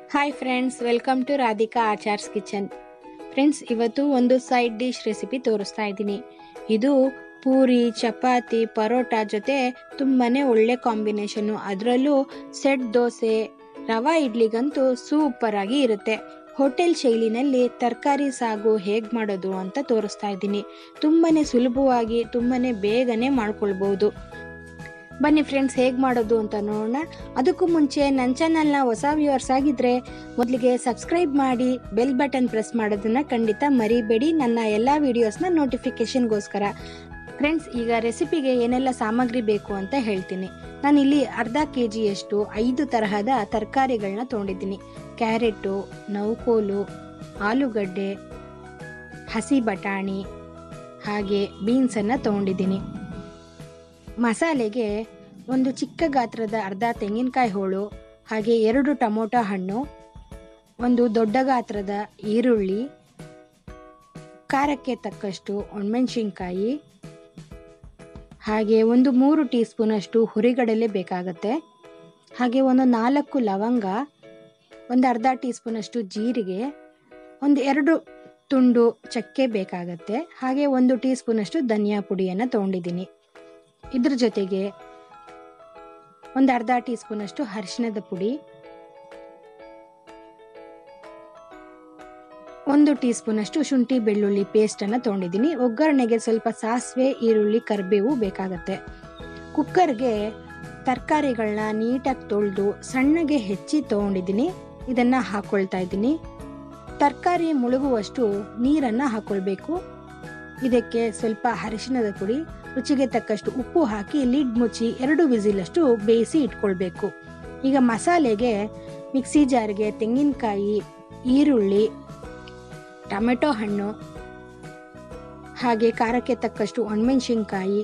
hi friends welcome to Radhika Achar's kitchen friends ಇವತ್ತು ಒಂದು side dish recipe ತೋರಿಸ್ತಾ ಇದ್ದೀನಿ ಇದು ಪೂರಿ ಚಪಾತಿ ಪರೋಟ ಜೊತೆ ತುಂಬಾನೇ ಒಳ್ಳೆ ಕಾಂಬಿನೇಷನ್ನು ಅದರಲ್ಲೂ ಸೆಟ್ ದೋಸೆ ರವಾ ಇಡ್ಲಿಗಂತೂ ಸೂಪರ್ ಆಗಿ ಇರುತ್ತೆ ಹೋಟೆಲ್ ಶೈಲಿನಲ್ಲಿ ತರಕಾರಿ ಸಾಗು ಹೇಗೆ ಮಾಡೋದು ಅಂತ ತೋರಿಸ್ತಾ ಇದ್ದೀನಿ ತುಂಬಾನೇ ಸುಲಭವಾಗಿ ತುಂಬಾನೇ ಬೇಗನೆ ಮಾಡ್ಕೊಳ್ಬಹುದು ಬನ್ನಿ ಫ್ರೆಂಡ್ಸ್ ಹೇಗೆ ಮಾಡೋದು ಅಂತ ನೋಡೋಣ ಅದಕ್ಕೂ ಮುಂಚೆ ನನ್ನ ಚಾನಲ್ನ ಹೊಸ ವ್ಯೂವರ್ಸ್ ಆಗಿದ್ರೆ ಮೊದಲಿಗೆ ಸಬ್ಸ್ಕ್ರೈಬ್ ಮಾಡಿ ಬೆಲ್ ಬಟನ್ ಪ್ರೆಸ್ ಮಾಡೋದನ್ನ ಖಂಡಿತ ಮರಿಬೇಡಿ ನನ್ನ ಎಲ್ಲ ವಿಡಿಯೋಸ್ನ ನೋಟಿಫಿಕೇಶನ್ಗೋಸ್ಕರ ಫ್ರೆಂಡ್ಸ್ ಈಗ ರೆಸಿಪಿಗೆ ಏನೆಲ್ಲ ಸಾಮಗ್ರಿ ಬೇಕು ಅಂತ ಹೇಳ್ತೀನಿ ನಾನಿಲ್ಲಿ ಅರ್ಧ ಕೆ ಜಿಯಷ್ಟು ಐದು ತರಹದ ತರಕಾರಿಗಳನ್ನ ತೊಗೊಂಡಿದ್ದೀನಿ ಕ್ಯಾರೆಟು ನೌಕೋಲು ಆಲೂಗಡ್ಡೆ ಹಸಿ ಬಟಾಣಿ ಹಾಗೆ ಬೀನ್ಸನ್ನು ತೊಗೊಂಡಿದ್ದೀನಿ ಮಸಾಲೆಗೆ ಒಂದು ಚಿಕ್ಕ ಗಾತ್ರದ ಅರ್ಧ ತೆಂಗಿನಕಾಯಿ ಹೋಳು ಹಾಗೆ ಎರಡು ಟೊಮೊಟೊ ಹಣ್ಣು ಒಂದು ದೊಡ್ಡ ಗಾತ್ರದ ಈರುಳ್ಳಿ ಖಾರಕ್ಕೆ ತಕ್ಕಷ್ಟು ಒಣಮೆಣಸಿನ್ಕಾಯಿ ಹಾಗೆ ಒಂದು ಮೂರು ಟೀ ಸ್ಪೂನಷ್ಟು ಹುರಿಗಡಲೆ ಬೇಕಾಗತ್ತೆ ಹಾಗೆ ಒಂದು ನಾಲ್ಕು ಲವಂಗ ಒಂದು ಅರ್ಧ ಟೀ ಸ್ಪೂನಷ್ಟು ಜೀರಿಗೆ ಒಂದು ಎರಡು ತುಂಡು ಚಕ್ಕೆ ಬೇಕಾಗತ್ತೆ ಹಾಗೆ ಒಂದು ಟೀ ಸ್ಪೂನಷ್ಟು ಧನಿಯಾ ಪುಡಿಯನ್ನು ತೊಗೊಂಡಿದ್ದೀನಿ ಇದ್ರ ಜೊತೆಗೆ ಒಂದು ಅರ್ಧ ಟೀ ಸ್ಪೂನಷ್ಟು ಅರಿಶಿಣದ ಪುಡಿ ಒಂದು ಟೀ ಸ್ಪೂನಷ್ಟು ಶುಂಠಿ ಬೆಳ್ಳುಳ್ಳಿ ಪೇಸ್ಟನ್ನು ತೊಗೊಂಡಿದ್ದೀನಿ ಒಗ್ಗರಣೆಗೆ ಸ್ವಲ್ಪ ಸಾಸಿವೆ ಈರುಳ್ಳಿ ಕರಿಬೇವು ಬೇಕಾಗತ್ತೆ ಕುಕ್ಕರ್ಗೆ ತರಕಾರಿಗಳನ್ನ ನೀಟಾಗಿ ತೊಳೆದು ಸಣ್ಣಗೆ ಹೆಚ್ಚಿ ತೊಗೊಂಡಿದ್ದೀನಿ ಇದನ್ನು ಹಾಕ್ಕೊಳ್ತಾ ಇದ್ದೀನಿ ತರಕಾರಿ ಮುಳುಗುವಷ್ಟು ನೀರನ್ನು ಹಾಕ್ಕೊಳ್ಬೇಕು ಇದಕ್ಕೆ ಸ್ವಲ್ಪ ಅರಿಶಿಣದ ಪುಡಿ ರುಚಿಗೆ ತಕ್ಕಷ್ಟು ಉಪ್ಪು ಹಾಕಿ ಲಿಡ್ ಮುಚ್ಚಿ ಎರಡು ವಿಸಿಲಷ್ಟು ಬೇಯಿಸಿ ಇಟ್ಕೊಳ್ಬೇಕು ಈಗ ಮಸಾಲೆಗೆ ಮಿಕ್ಸಿ ಜಾರ್ಗೆ ತೆಂಗಿನಕಾಯಿ ಈರುಳ್ಳಿ ಟೊಮೆಟೊ ಹಣ್ಣು ಹಾಗೆ ಖಾರಕ್ಕೆ ತಕ್ಕಷ್ಟು ಒಣಮೆಣಸಿನ್ಕಾಯಿ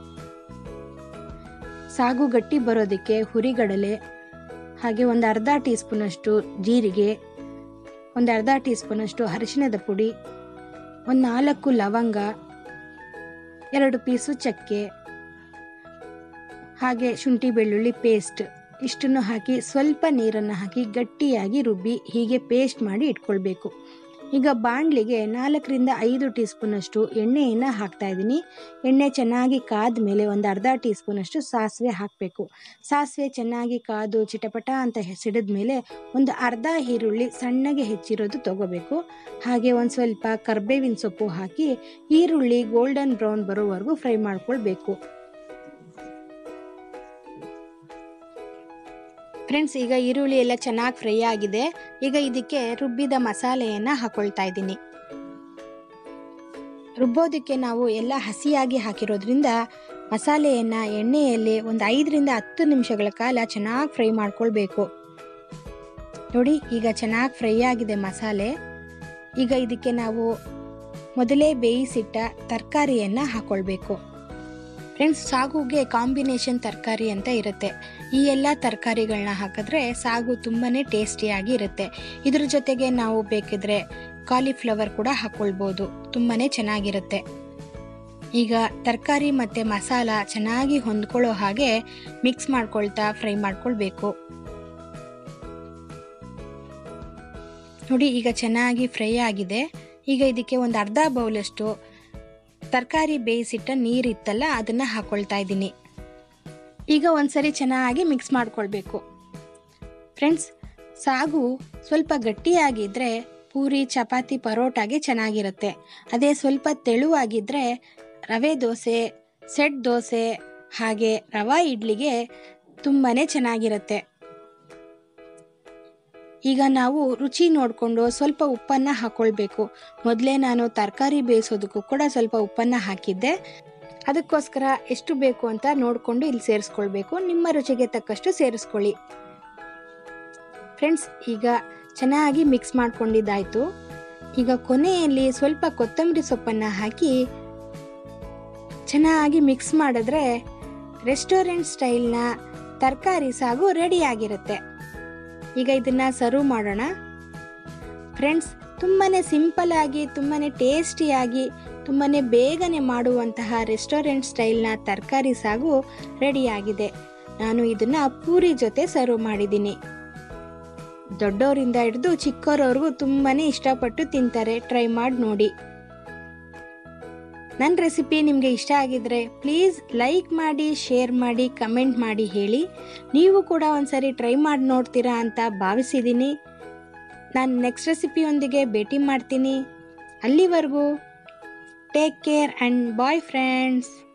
ಸಾಗು ಗಟ್ಟಿ ಬರೋದಕ್ಕೆ ಹುರಿಗಡಲೆ ಹಾಗೆ ಒಂದು ಅರ್ಧ ಟೀ ಸ್ಪೂನಷ್ಟು ಜೀರಿಗೆ ಒಂದು ಅರ್ಧ ಟೀ ಸ್ಪೂನಷ್ಟು ಅರಿಶಿಣದ ಪುಡಿ ಒಂದು ನಾಲ್ಕು ಲವಂಗ ಎರಡು ಪೀಸು ಚಕ್ಕೆ ಹಾಗೆ ಶುಂಠಿ ಬೆಳ್ಳುಳ್ಳಿ ಪೇಸ್ಟ್ ಇಷ್ಟನ್ನು ಹಾಕಿ ಸ್ವಲ್ಪ ನೀರನ್ನು ಹಾಕಿ ಗಟ್ಟಿಯಾಗಿ ರುಬ್ಬಿ ಹೀಗೆ ಪೇಸ್ಟ್ ಮಾಡಿ ಇಟ್ಕೊಳ್ಬೇಕು ಈಗ ಬಾಣಲಿಗೆ ನಾಲ್ಕರಿಂದ ಐದು ಟೀ ಸ್ಪೂನಷ್ಟು ಎಣ್ಣೆಯನ್ನು ಹಾಕ್ತಾ ಇದ್ದೀನಿ ಎಣ್ಣೆ ಚೆನ್ನಾಗಿ ಕಾದ ಮೇಲೆ ಒಂದು ಅರ್ಧ ಟೀ ಸ್ಪೂನಷ್ಟು ಸಾಸಿವೆ ಹಾಕಬೇಕು ಸಾಸಿವೆ ಚೆನ್ನಾಗಿ ಕಾದು ಚಿಟಪಟ ಅಂತ ಸಿಡಿದ ಮೇಲೆ ಒಂದು ಅರ್ಧ ಈರುಳ್ಳಿ ಸಣ್ಣಗೆ ಹೆಚ್ಚಿರೋದು ತಗೋಬೇಕು ಹಾಗೆ ಒಂದು ಸ್ವಲ್ಪ ಕರ್ಬೇವಿನ ಸೊಪ್ಪು ಹಾಕಿ ಈರುಳ್ಳಿ ಗೋಲ್ಡನ್ ಬ್ರೌನ್ ಬರೋವರೆಗೂ ಫ್ರೈ ಮಾಡ್ಕೊಳ್ಬೇಕು ಫ್ರೆಂಡ್ಸ್ ಈಗ ಈರುಳ್ಳಿ ಎಲ್ಲ ಚೆನ್ನಾಗಿ ಫ್ರೈ ಆಗಿದೆ ಈಗ ಇದಕ್ಕೆ ರುಬ್ಬಿದ ಮಸಾಲೆಯನ್ನು ಹಾಕೊಳ್ತಾ ಇದ್ದೀನಿ ರುಬ್ಬೋದಕ್ಕೆ ನಾವು ಎಲ್ಲ ಹಸಿಯಾಗಿ ಹಾಕಿರೋದ್ರಿಂದ ಮಸಾಲೆಯನ್ನು ಎಣ್ಣೆಯಲ್ಲಿ ಒಂದು ಐದರಿಂದ ಹತ್ತು ನಿಮಿಷಗಳ ಕಾಲ ಚೆನ್ನಾಗಿ ಫ್ರೈ ಮಾಡ್ಕೊಳ್ಬೇಕು ನೋಡಿ ಈಗ ಚೆನ್ನಾಗಿ ಫ್ರೈ ಆಗಿದೆ ಮಸಾಲೆ ಈಗ ಇದಕ್ಕೆ ನಾವು ಮೊದಲೇ ಬೇಯಿಸಿಟ್ಟ ತರಕಾರಿಯನ್ನು ಹಾಕೊಳ್ಬೇಕು ಫ್ರೆಂಡ್ಸ್ ಸಾಗುಗೆ ಕಾಂಬಿನೇಷನ್ ತರಕಾರಿ ಅಂತ ಇರುತ್ತೆ ಈ ಎಲ್ಲ ತರಕಾರಿಗಳನ್ನ ಹಾಕಿದ್ರೆ ಸಾಗು ತುಂಬಾ ಟೇಸ್ಟಿಯಾಗಿ ಇರುತ್ತೆ ಇದ್ರ ಜೊತೆಗೆ ನಾವು ಬೇಕಿದ್ರೆ ಕಾಲಿಫ್ಲವರ್ ಕೂಡ ಹಾಕ್ಕೊಳ್ಬೋದು ತುಂಬಾ ಚೆನ್ನಾಗಿರುತ್ತೆ ಈಗ ತರಕಾರಿ ಮತ್ತು ಮಸಾಲ ಚೆನ್ನಾಗಿ ಹೊಂದ್ಕೊಳ್ಳೋ ಹಾಗೆ ಮಿಕ್ಸ್ ಮಾಡ್ಕೊಳ್ತಾ ಫ್ರೈ ಮಾಡ್ಕೊಳ್ಬೇಕು ನೋಡಿ ಈಗ ಚೆನ್ನಾಗಿ ಫ್ರೈ ಆಗಿದೆ ಈಗ ಇದಕ್ಕೆ ಒಂದು ಅರ್ಧ ಬೌಲಷ್ಟು ತರಕಾರಿ ಬೇಯಿಸಿಟ್ಟ ನೀರಿತ್ತಲ್ಲ ಅದನ್ನು ಹಾಕ್ಕೊಳ್ತಾ ಇದ್ದೀನಿ ಈಗ ಒಂದ್ಸರಿ ಚೆನ್ನಾಗಿ ಮಿಕ್ಸ್ ಮಾಡ್ಕೊಳ್ಬೇಕು ಫ್ರೆಂಡ್ಸ್ ಸಾಗು ಸ್ವಲ್ಪ ಗಟ್ಟಿಯಾಗಿದ್ದರೆ ಪೂರಿ ಚಪಾತಿ ಪರೋಟಾಗೆ ಚೆನ್ನಾಗಿರುತ್ತೆ ಅದೇ ಸ್ವಲ್ಪ ತೆಳುವಾಗಿದ್ದರೆ ರವೆ ದೋಸೆ ಸೆಟ್ ದೋಸೆ ಹಾಗೆ ರವಾ ಇಡ್ಲಿಗೆ ತುಂಬಾ ಚೆನ್ನಾಗಿರುತ್ತೆ ಈಗ ನಾವು ರುಚಿ ನೋಡಿಕೊಂಡು ಸ್ವಲ್ಪ ಉಪ್ಪನ್ನು ಹಾಕ್ಕೊಳ್ಬೇಕು ಮೊದಲೇ ನಾನು ತರಕಾರಿ ಬೇಯಿಸೋದಕ್ಕೂ ಕೂಡ ಸ್ವಲ್ಪ ಉಪ್ಪನ್ನು ಹಾಕಿದ್ದೆ ಅದಕ್ಕೋಸ್ಕರ ಎಷ್ಟು ಬೇಕು ಅಂತ ನೋಡಿಕೊಂಡು ಇಲ್ಲಿ ಸೇರಿಸ್ಕೊಳ್ಬೇಕು ನಿಮ್ಮ ರುಚಿಗೆ ತಕ್ಕಷ್ಟು ಸೇರಿಸ್ಕೊಳ್ಳಿ ಫ್ರೆಂಡ್ಸ್ ಈಗ ಚೆನ್ನಾಗಿ ಮಿಕ್ಸ್ ಮಾಡ್ಕೊಂಡಿದ್ದಾಯಿತು ಈಗ ಕೊನೆಯಲ್ಲಿ ಸ್ವಲ್ಪ ಕೊತ್ತಂಬರಿ ಸೊಪ್ಪನ್ನು ಹಾಕಿ ಚೆನ್ನಾಗಿ ಮಿಕ್ಸ್ ಮಾಡಿದ್ರೆ ರೆಸ್ಟೋರೆಂಟ್ ಸ್ಟೈಲ್ನ ತರಕಾರಿ ಸಾಗು ರೆಡಿಯಾಗಿರುತ್ತೆ ಈಗ ಇದನ್ನ ಸರ್ವ್ ಮಾಡೋಣ ಫ್ರೆಂಡ್ಸ್ ತುಂಬಾ ಸಿಂಪಲ್ ಆಗಿ ತುಂಬಾ ಟೇಸ್ಟಿಯಾಗಿ ತುಂಬಾ ಬೇಗನೆ ಮಾಡುವಂತಹ ರೆಸ್ಟೋರೆಂಟ್ ಸ್ಟೈಲ್ನ ತರಕಾರಿ ಸಾಗು ರೆಡಿಯಾಗಿದೆ ನಾನು ಇದನ್ನ ಪೂರಿ ಜೊತೆ ಸರ್ವ್ ಮಾಡಿದ್ದೀನಿ ದೊಡ್ಡವರಿಂದ ಹಿಡಿದು ಚಿಕ್ಕವರವ್ರಿಗೂ ತುಂಬಾ ಇಷ್ಟಪಟ್ಟು ತಿಂತಾರೆ ಟ್ರೈ ಮಾಡಿ ನೋಡಿ ನನ್ನ ರೆಸಿಪಿ ನಿಮಗೆ ಇಷ್ಟ ಆಗಿದ್ರೆ ಪ್ಲೀಸ್ ಲೈಕ್ ಮಾಡಿ ಶೇರ್ ಮಾಡಿ ಕಮೆಂಟ್ ಮಾಡಿ ಹೇಳಿ ನೀವು ಕೂಡ ಒಂದ್ಸರಿ ಟ್ರೈ ಮಾಡಿ ನೋಡ್ತೀರಾ ಅಂತ ಭಾವಿಸಿದ್ದೀನಿ ನಾನು ನೆಕ್ಸ್ಟ್ ರೆಸಿಪಿಯೊಂದಿಗೆ ಭೇಟಿ ಮಾಡ್ತೀನಿ ಅಲ್ಲಿವರೆಗೂ take care and bye friends